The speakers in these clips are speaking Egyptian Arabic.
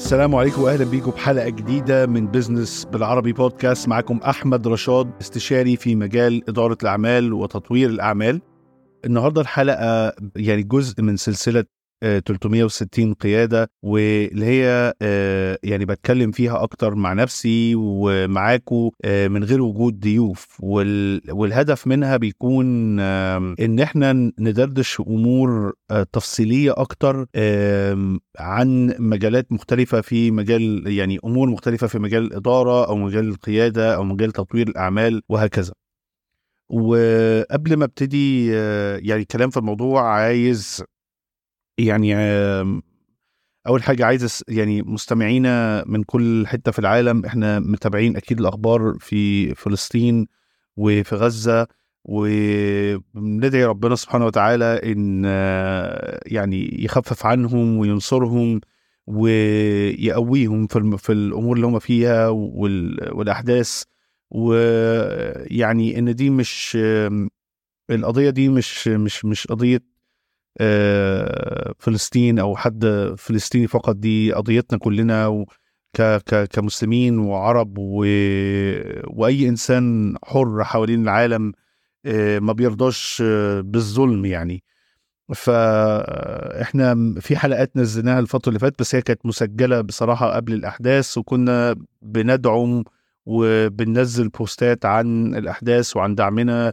السلام عليكم واهلا بيكم بحلقه جديده من بزنس بالعربي بودكاست معكم احمد رشاد استشاري في مجال اداره الاعمال وتطوير الاعمال النهارده الحلقه يعني جزء من سلسله 360 قياده واللي هي آه، يعني بتكلم فيها اكتر مع نفسي ومعاكم آه، من غير وجود ضيوف والهدف منها بيكون ان احنا ندردش امور آه، تفصيليه اكتر عن مجالات مختلفه في مجال يعني امور مختلفه في مجال الاداره او مجال القياده او مجال تطوير الاعمال وهكذا وقبل ما ابتدي يعني كلام في الموضوع عايز يعني اول حاجه عايز يعني مستمعينا من كل حته في العالم احنا متابعين اكيد الاخبار في فلسطين وفي غزه وندعي ربنا سبحانه وتعالى ان يعني يخفف عنهم وينصرهم ويقويهم في في الامور اللي هم فيها والاحداث ويعني ان دي مش القضيه دي مش مش مش قضيه آه، فلسطين او حد فلسطيني فقط دي قضيتنا كلنا ك ك كمسلمين وعرب و... واي انسان حر حوالين العالم آه، ما بيرضاش آه، بالظلم يعني فاحنا في حلقات نزلناها الفتره اللي فاتت بس هي كانت مسجله بصراحه قبل الاحداث وكنا بندعم وبننزل بوستات عن الاحداث وعن دعمنا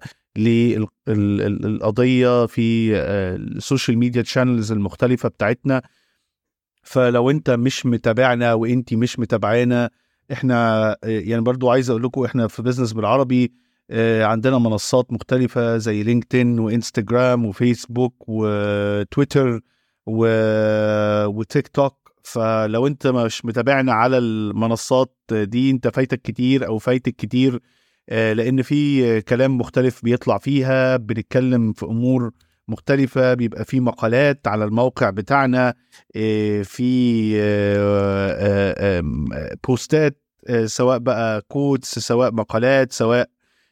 للقضيه في آه، السوشيال ميديا تشانلز المختلفه بتاعتنا فلو انت مش متابعنا وانت مش متابعانا احنا آه، يعني برضو عايز اقول لكم احنا في بزنس بالعربي آه، عندنا منصات مختلفة زي لينكدين وانستجرام وفيسبوك وتويتر و... وتيك توك فلو انت مش متابعنا على المنصات دي انت فايتك كتير او فايتك كتير آه، لان في كلام مختلف بيطلع فيها بنتكلم في امور مختلفة بيبقى في مقالات على الموقع بتاعنا آه، في آه، بوستات سواء بقى كودز سواء مقالات سواء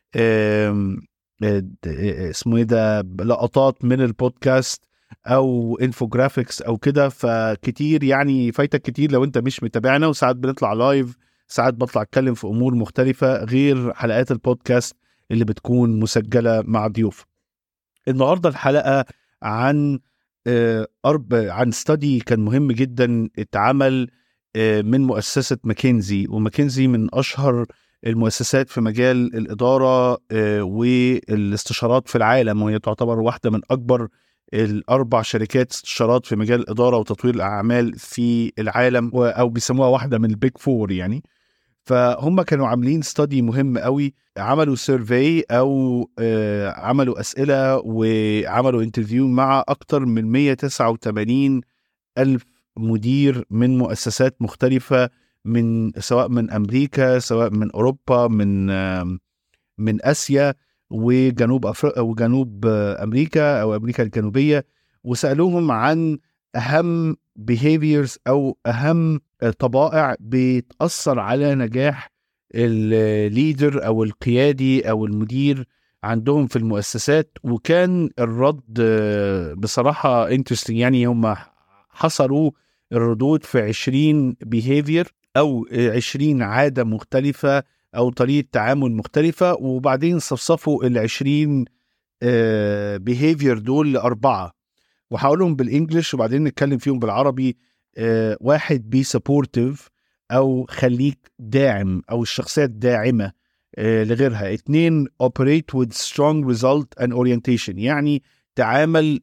اسمه ايه ده لقطات من البودكاست او انفوجرافيكس او كده فكتير يعني فايتك كتير لو انت مش متابعنا وساعات بنطلع لايف ساعات بطلع اتكلم في امور مختلفه غير حلقات البودكاست اللي بتكون مسجله مع ضيوف النهارده الحلقه عن آه، أرب عن ستادي كان مهم جدا اتعمل آه، من مؤسسة ماكنزي وماكنزي من أشهر المؤسسات في مجال الإدارة آه، والاستشارات في العالم وهي تعتبر واحدة من أكبر الأربع شركات استشارات في مجال الإدارة وتطوير الأعمال في العالم أو بيسموها واحدة من البيج فور يعني فهم كانوا عاملين ستادي مهم قوي عملوا سيرفي او آه، عملوا اسئله وعملوا انترفيو مع اكتر من 189 الف مدير من مؤسسات مختلفه من سواء من امريكا سواء من اوروبا من من اسيا وجنوب افريقيا وجنوب امريكا او امريكا الجنوبيه وسالوهم عن اهم behaviors او اهم طبائع بتاثر على نجاح الليدر او القيادي او المدير عندهم في المؤسسات وكان الرد بصراحه انترستنج يعني هم حصروا الردود في 20 behavior او 20 عاده مختلفه او طريقه تعامل مختلفه وبعدين صفصفوا ال 20 behavior دول لاربعه وهقولهم بالانجلش وبعدين نتكلم فيهم بالعربي آه واحد بي سبورتيف او خليك داعم او الشخصيه الداعمه آه لغيرها اتنين operate with strong result and orientation يعني تعامل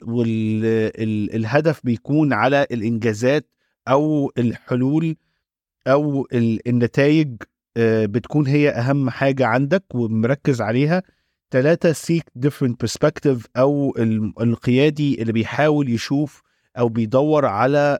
والهدف بيكون على الانجازات او الحلول او النتائج آه بتكون هي اهم حاجه عندك ومركز عليها ثلاثة seek different perspective أو القيادي اللي بيحاول يشوف أو بيدور على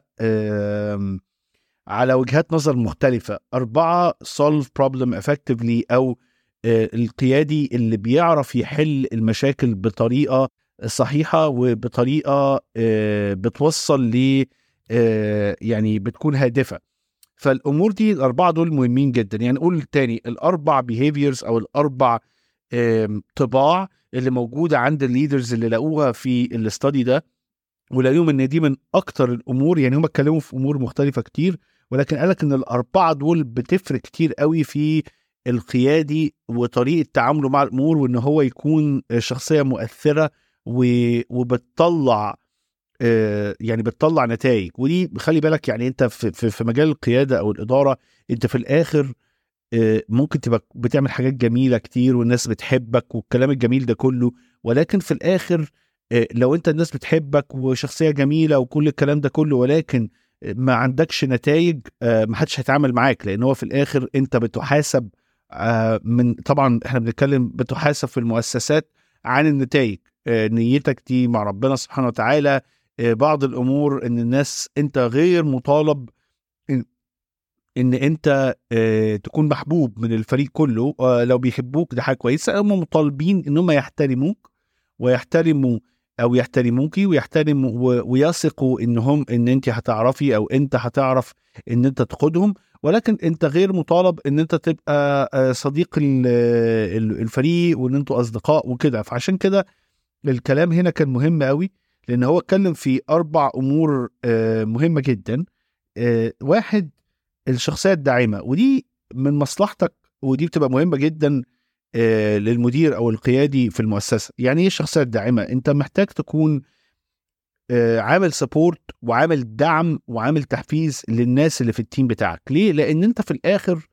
على وجهات نظر مختلفة أربعة solve problem effectively أو آه، القيادي اللي بيعرف يحل المشاكل بطريقة صحيحة وبطريقة آه، بتوصل ل آه، يعني بتكون هادفة فالأمور دي الأربعة دول مهمين جدا يعني نقول تاني الأربع behaviors أو الأربع طباع اللي موجوده عند الليدرز اللي لقوها في الاستادي ده ولقيهم ان دي من اكتر الامور يعني هم اتكلموا في امور مختلفه كتير ولكن قالك ان الاربعه دول بتفرق كتير قوي في القيادي وطريقه تعامله مع الامور وان هو يكون شخصيه مؤثره وبتطلع آه، يعني بتطلع نتائج ودي خلي بالك يعني انت في, في مجال القياده او الاداره انت في الاخر آه، ممكن تبقى بتعمل حاجات جميله كتير والناس بتحبك والكلام الجميل ده كله ولكن في الاخر آه، لو انت الناس بتحبك وشخصيه جميله وكل الكلام ده كله ولكن ما عندكش نتائج ما حدش هيتعامل معاك لان هو في الاخر انت بتحاسب من طبعا احنا بنتكلم بتحاسب في المؤسسات عن النتائج نيتك دي مع ربنا سبحانه وتعالى آه، بعض الامور ان الناس انت غير مطالب ان, إن انت آه، تكون محبوب من الفريق كله آه، لو بيحبوك ده حاجه كويسه هم مطالبين ان هم يحترموك ويحترموا او يحترموكي ويحترموا ويثقوا انهم ان انت هتعرفي او انت هتعرف ان انت تقودهم ولكن انت غير مطالب ان انت تبقى صديق الفريق وان انتوا اصدقاء وكده فعشان كده الكلام هنا كان مهم قوي لان هو اتكلم في اربع امور آه، مهمه جدا آه، واحد الشخصيه الداعمه ودي من مصلحتك ودي بتبقى مهمه جدا آه، للمدير او القيادي في المؤسسه يعني ايه الشخصيه الداعمه انت محتاج تكون عامل سبورت وعامل دعم وعامل تحفيز للناس اللي في التيم بتاعك ليه لان انت في الاخر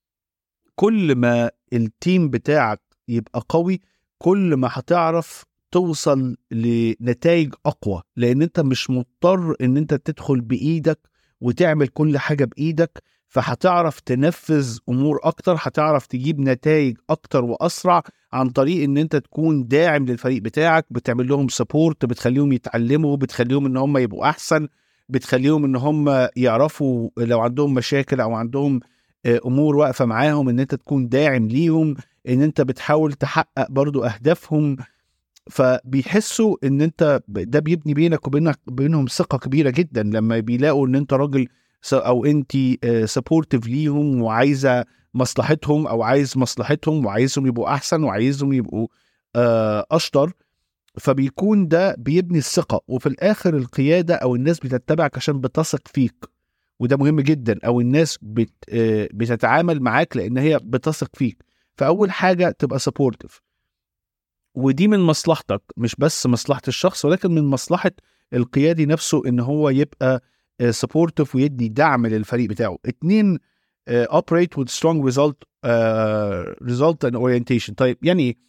كل ما التيم بتاعك يبقى قوي كل ما هتعرف توصل لنتائج اقوى لان انت مش مضطر ان انت تدخل بايدك وتعمل كل حاجه بايدك فهتعرف تنفذ امور اكتر هتعرف تجيب نتائج اكتر واسرع عن طريق ان انت تكون داعم للفريق بتاعك بتعمل لهم سبورت بتخليهم يتعلموا بتخليهم ان هم يبقوا احسن بتخليهم ان هم يعرفوا لو عندهم مشاكل او عندهم آه، امور واقفه معاهم ان انت تكون داعم ليهم ان انت بتحاول تحقق برضو اهدافهم فبيحسوا ان انت ده بيبني بينك وبينك بينهم ثقه كبيره جدا لما بيلاقوا ان انت راجل او انت سبورتيف ليهم وعايزه مصلحتهم او عايز مصلحتهم وعايزهم يبقوا احسن وعايزهم يبقوا آه، اشطر فبيكون ده بيبني الثقه وفي الاخر القياده او الناس بتتبعك عشان بتثق فيك وده مهم جدا او الناس بت آه، بتتعامل معاك لان هي بتثق فيك فاول حاجه تبقى سبورتيف ودي من مصلحتك مش بس مصلحه الشخص ولكن من مصلحه القيادي نفسه ان هو يبقى سبورتيف ويدي دعم للفريق بتاعه اتنين اوبريت وذ سترونج ريزلت ريزلت اند اورينتيشن طيب يعني ايه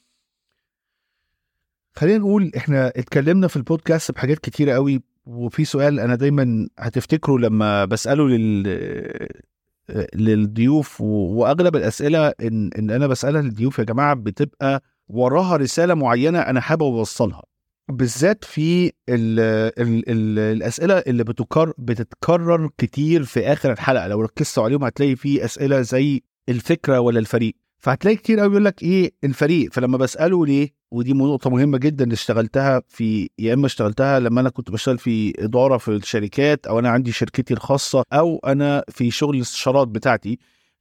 خلينا نقول احنا اتكلمنا في البودكاست بحاجات كتيرة قوي وفي سؤال انا دايما هتفتكره لما بساله لل آه، للضيوف واغلب الاسئله ان ان انا بسالها للضيوف يا جماعه بتبقى وراها رساله معينه انا حابب اوصلها بالذات في ال ال ال الاسئله اللي بتكرر بتتكرر كتير في اخر الحلقه لو ركزتوا عليهم هتلاقي في اسئله زي الفكره ولا الفريق فهتلاقي كتير قوي يقول لك ايه الفريق فلما بساله ليه ودي نقطه مهمه جدا اللي اشتغلتها في يا اما اشتغلتها لما انا كنت بشتغل في اداره في الشركات او انا عندي شركتي الخاصه او انا في شغل الاستشارات بتاعتي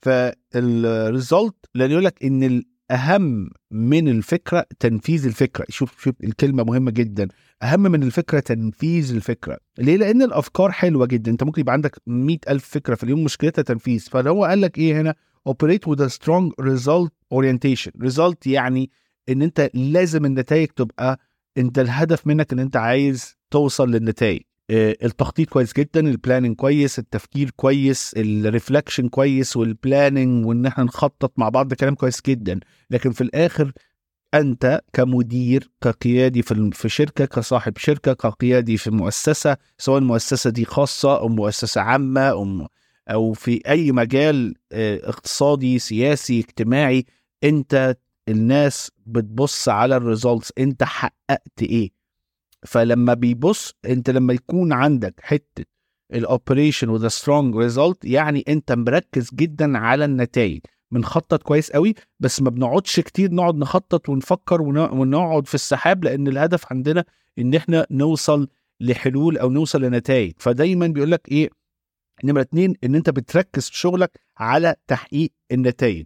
فالريزلت لان يقول لك ان اهم من الفكره تنفيذ الفكره شوف شوف الكلمه مهمه جدا اهم من الفكره تنفيذ الفكره ليه لان الافكار حلوه جدا انت ممكن يبقى عندك مئة الف فكره في اليوم مشكلتها تنفيذ فهو قال لك ايه هنا operate with a strong result orientation result يعني ان انت لازم النتائج تبقى انت الهدف منك ان انت عايز توصل للنتائج آه، التخطيط كويس جدا البلاننج كويس التفكير كويس الريفلكشن كويس والبلاننج وان احنا نخطط مع بعض ده كلام كويس جدا لكن في الاخر انت كمدير كقيادي في شركه كصاحب شركه كقيادي في مؤسسه سواء المؤسسه دي خاصه او مؤسسه عامه او او في اي مجال آه، اقتصادي سياسي اجتماعي انت الناس بتبص على الريزلتس انت حققت ايه فلما بيبص انت لما يكون عندك حته الاوبريشن وذا سترونج ريزلت يعني انت مركز جدا على النتائج بنخطط كويس قوي بس ما بنقعدش كتير نقعد نخطط ونفكر ونقعد في السحاب لان الهدف عندنا ان احنا نوصل لحلول او نوصل لنتائج فدايما بيقول لك ايه نمره اتنين ان انت بتركز في شغلك على تحقيق النتائج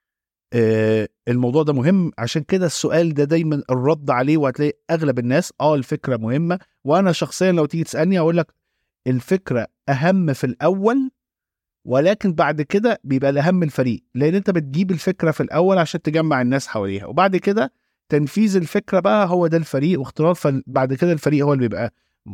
آه الموضوع ده مهم عشان كده السؤال ده دايما الرد عليه وهتلاقي اغلب الناس اه الفكره مهمه وانا شخصيا لو تيجي تسالني اقول لك الفكره اهم في الاول ولكن بعد كده بيبقى الاهم الفريق لان انت بتجيب الفكره في الاول عشان تجمع الناس حواليها وبعد كده تنفيذ الفكره بقى هو ده الفريق واختلاط بعد كده الفريق هو اللي بيبقى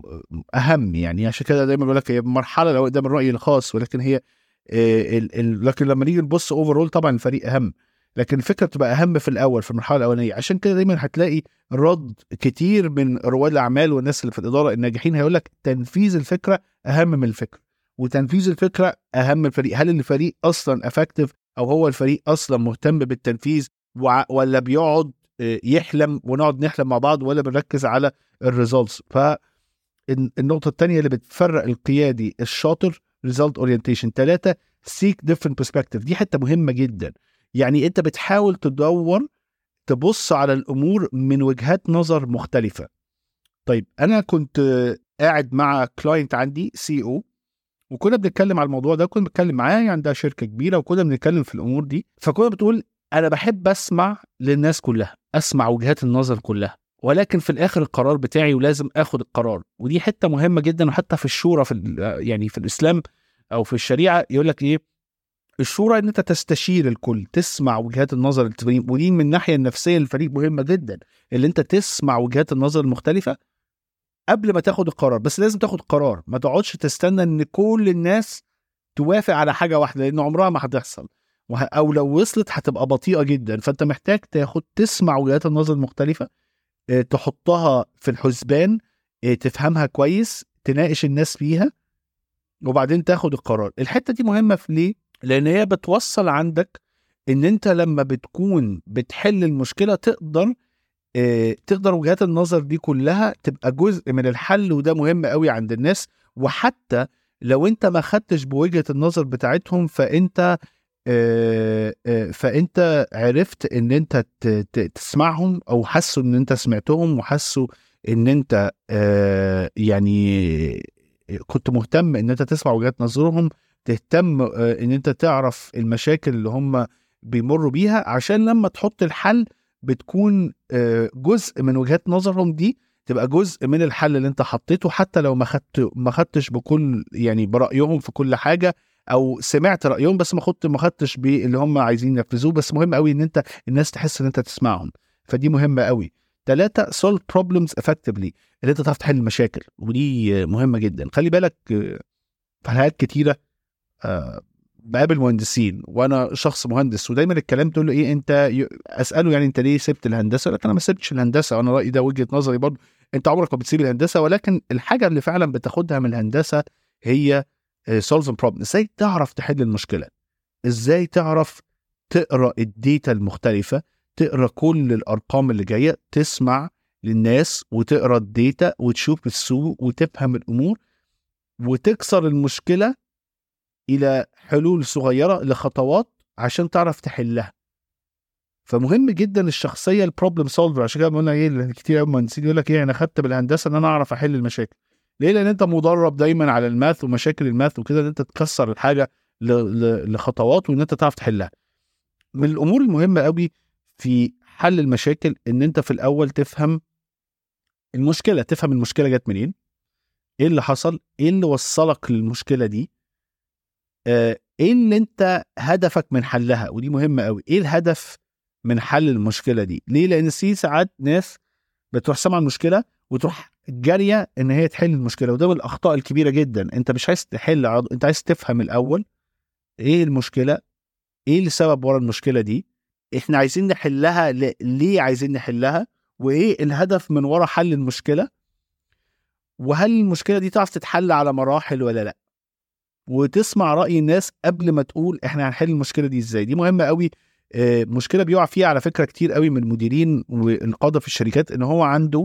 اهم يعني عشان كده دايما بقول لك هي مرحله لو ده من رايي الخاص ولكن هي آه، ال ال لكن لما نيجي نبص اوفرول طبعا الفريق اهم لكن الفكره بتبقى اهم في الاول في المرحله الاولانيه عشان كده دايما هتلاقي رد كتير من رواد الاعمال والناس اللي في الاداره الناجحين هيقول لك تنفيذ الفكره اهم من الفكره وتنفيذ الفكره اهم من الفريق هل الفريق اصلا افكتيف او هو الفريق اصلا مهتم بالتنفيذ ولا بيقعد آه، يحلم ونقعد نحلم مع بعض ولا بنركز على الريزلتس ف النقطة الثانية اللي بتفرق القيادي الشاطر ريزلت اورينتيشن ثلاثة سيك ديفرنت برسبكتيف دي حتة مهمة جدا يعني انت بتحاول تدور تبص على الامور من وجهات نظر مختلفة طيب انا كنت قاعد مع كلاينت عندي سي او وكنا بنتكلم على الموضوع ده كنا بنتكلم معاه عندها شركه كبيره وكنا بنتكلم في الامور دي فكنا بتقول انا بحب اسمع للناس كلها اسمع وجهات النظر كلها ولكن في الاخر القرار بتاعي ولازم اخد القرار ودي حته مهمه جدا وحتى في الشورى في يعني في الاسلام او في الشريعه يقول لك ايه الشورى ان انت تستشير الكل تسمع وجهات النظر الفريق ودي من الناحيه النفسيه للفريق مهمه جدا اللي انت تسمع وجهات النظر المختلفه قبل ما تاخد القرار بس لازم تاخد قرار ما تقعدش تستنى ان كل الناس توافق على حاجه واحده لان عمرها ما هتحصل او لو وصلت هتبقى بطيئه جدا فانت محتاج تاخد تسمع وجهات النظر المختلفه آه، تحطها في الحسبان آه، تفهمها كويس تناقش الناس فيها وبعدين تاخد القرار الحته دي مهمه في ليه لان هي بتوصل عندك ان انت لما بتكون بتحل المشكله تقدر اه تقدر وجهات النظر دي كلها تبقى جزء من الحل وده مهم قوي عند الناس وحتى لو انت ما خدتش بوجهه النظر بتاعتهم فانت آه، آه، فانت عرفت ان انت تسمعهم او حسوا ان انت سمعتهم وحسوا ان انت آه، يعني كنت مهتم ان انت تسمع وجهات نظرهم تهتم ان انت تعرف المشاكل اللي هم بيمروا بيها عشان لما تحط الحل بتكون جزء من وجهات نظرهم دي تبقى جزء من الحل اللي انت حطيته حتى لو ما خدت ما خدتش بكل يعني برايهم في كل حاجه او سمعت رايهم بس ما خدت ما خدتش باللي هم عايزين ينفذوه بس مهم قوي ان انت الناس تحس ان انت تسمعهم فدي مهمه قوي ثلاثة solve problems effectively اللي انت تعرف تحل المشاكل ودي مهمة جدا خلي بالك في حلقات كتيرة آه، بقابل مهندسين وانا شخص مهندس ودايما الكلام تقول له ايه انت اساله يعني انت ليه سبت الهندسه لكن انا ما سبتش الهندسه وانا رايي ده وجهه نظري برضه انت عمرك ما بتسيب الهندسه ولكن الحاجه اللي فعلا بتاخدها من الهندسه هي سولف بروبلم ازاي تعرف تحل المشكله ازاي تعرف تقرا الديتا المختلفه تقرا كل الارقام اللي جايه تسمع للناس وتقرا الديتا وتشوف السوق وتفهم الامور وتكسر المشكله الى حلول صغيره لخطوات عشان تعرف تحلها فمهم جدا الشخصيه البروبلم سولفر عشان كده قلنا ايه كتير قوي مهندسين يقول لك ايه انا خدت بالهندسه ان انا اعرف احل المشاكل ليه لان انت مدرب دايما على الماث ومشاكل الماث وكده ان انت تكسر الحاجه لخطوات وان انت تعرف تحلها من الامور المهمه قوي في حل المشاكل ان انت في الاول تفهم المشكله تفهم المشكله جت منين ايه اللي حصل ايه اللي وصلك للمشكله دي آه، ايه اللي انت هدفك من حلها ودي مهمه قوي ايه الهدف من حل المشكله دي ليه لان في ساعات ناس بتروح سامعه المشكله وتروح جاريه ان هي تحل المشكله وده من الاخطاء الكبيره جدا انت مش عايز تحل عضو. انت عايز تفهم الاول ايه المشكله ايه السبب ورا المشكله دي احنا عايزين نحلها ل... ليه عايزين نحلها وايه الهدف من ورا حل المشكله وهل المشكله دي تعرف تتحل على مراحل ولا لا وتسمع راي الناس قبل ما تقول احنا هنحل المشكله دي ازاي دي مهمه قوي آه، مشكله بيقع فيها على فكره كتير قوي من المديرين والقاده في الشركات ان هو عنده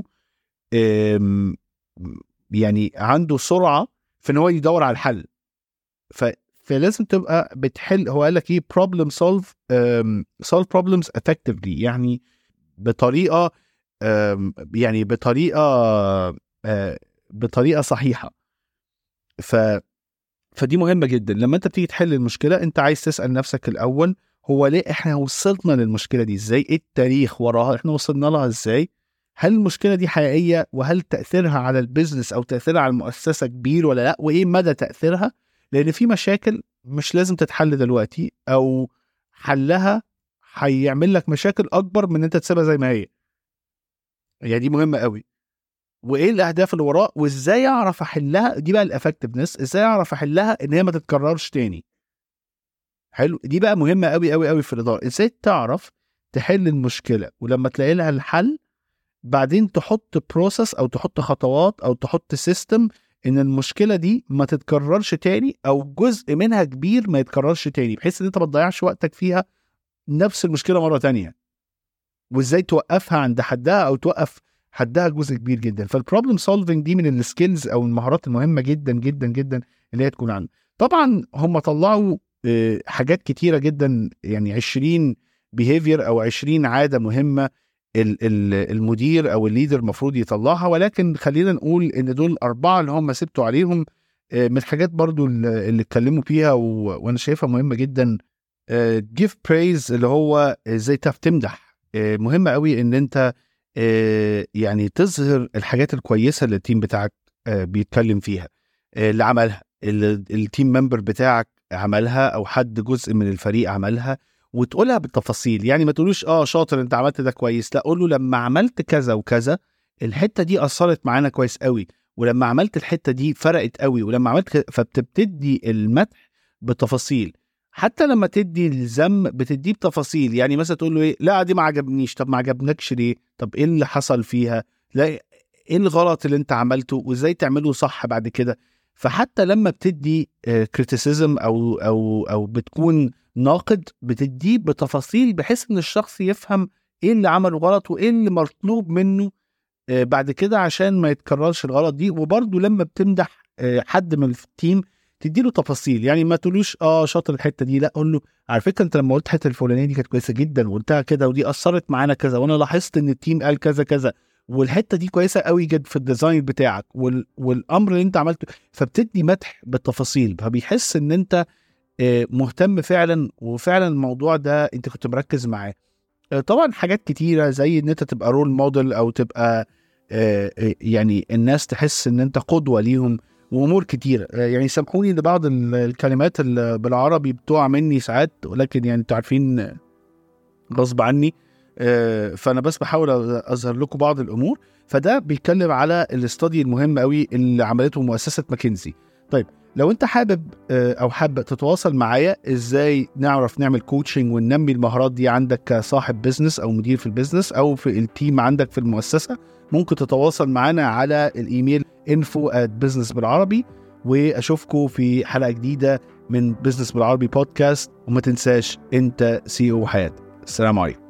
يعني عنده سرعه في ان هو يدور على الحل ف فلازم تبقى بتحل هو قال لك ايه بروبلم سولف سولف بروبلمز افكتفلي يعني بطريقه يعني بطريقه آه، بطريقه صحيحه ف فدي مهمه جدا لما انت بتيجي تحل المشكله انت عايز تسال نفسك الاول هو ليه احنا وصلنا للمشكله دي ازاي ايه التاريخ وراها احنا وصلنا لها ازاي هل المشكله دي حقيقيه وهل تاثيرها على البيزنس او تاثيرها على المؤسسه كبير ولا لا وايه مدى تاثيرها لان في مشاكل مش لازم تتحل دلوقتي او حلها هيعمل لك مشاكل اكبر من ان انت تسيبها زي ما هي يعني دي مهمه قوي وايه الاهداف اللي وراه وازاي اعرف احلها دي بقى الافكتفنس ازاي اعرف احلها ان هي ما تتكررش تاني حلو دي بقى مهمه قوي قوي قوي في الاداره ازاي تعرف تحل المشكله ولما تلاقي لها الحل بعدين تحط بروسس او تحط خطوات او تحط سيستم ان المشكله دي ما تتكررش تاني او جزء منها كبير ما يتكررش تاني بحيث ان انت ما تضيعش وقتك فيها نفس المشكله مره تانية وازاي توقفها عند حدها او توقف حدها جزء كبير جدا فالبروبلم سولفنج دي من السكيلز او المهارات المهمه جدا جدا جدا اللي هي تكون عندك طبعا هم طلعوا آه، حاجات كتيره جدا يعني 20 بيهيفير او 20 عاده مهمه المدير او الليدر المفروض يطلعها ولكن خلينا نقول ان دول الاربعه اللي هم سبتوا عليهم آه، من الحاجات برضو اللي اتكلموا فيها وانا شايفها مهمه جدا جيف آه، برايز اللي هو ازاي تعرف تمدح مهمه قوي ان انت يعني تظهر الحاجات الكويسه اللي التيم بتاعك بيتكلم فيها اللي عملها التيم ممبر بتاعك عملها او حد جزء من الفريق عملها وتقولها بالتفاصيل يعني ما تقولوش اه شاطر انت عملت ده كويس لا قول له لما عملت كذا وكذا الحته دي اثرت معانا كويس قوي ولما عملت الحته دي فرقت قوي ولما عملت فبتبتدي المدح بتفاصيل حتى لما تدي الذم بتديه بتفاصيل يعني مثلا تقول له ايه لا دي ما عجبنيش طب ما عجبنكش ليه طب ايه اللي حصل فيها لا ايه الغلط اللي انت عملته وازاي تعمله صح بعد كده فحتى لما بتدي كريتيسيزم او او او بتكون ناقد بتديه بتفاصيل بحيث ان الشخص يفهم ايه اللي عمله غلط وايه اللي مطلوب منه آه، بعد كده عشان ما يتكررش الغلط دي وبرده لما بتمدح آه، حد من التيم تديله تفاصيل يعني ما تقولوش اه شاطر الحته دي لا قول له على فكره انت لما قلت الحته الفلانيه دي كانت كويسه جدا وقلتها كده ودي اثرت معانا كذا وانا لاحظت ان التيم قال كذا كذا والحته دي كويسه قوي جدا في الديزاين بتاعك وال... والامر اللي انت عملته فبتدي مدح بالتفاصيل فبيحس ان انت آه، مهتم فعلا وفعلا الموضوع ده انت كنت مركز معاه آه، طبعا حاجات كتيره زي ان انت تبقى رول موديل او تبقى آه، يعني الناس تحس ان انت قدوه ليهم وامور كتيره يعني سامحوني لبعض الكلمات اللي بالعربي بتقع مني ساعات ولكن يعني انتوا عارفين غصب عني فانا بس بحاول اظهر لكم بعض الامور فده بيتكلم على الاستادي المهم قوي اللي عملته مؤسسه ماكنزي طيب لو انت حابب آه، او حابب تتواصل معايا ازاي نعرف نعمل كوتشنج وننمي المهارات دي عندك كصاحب بزنس او مدير في البزنس او في التيم عندك في المؤسسه ممكن تتواصل معانا على الايميل info at business بالعربي واشوفكم في حلقه جديده من بزنس بالعربي بودكاست وما تنساش انت سي او حياتك السلام عليكم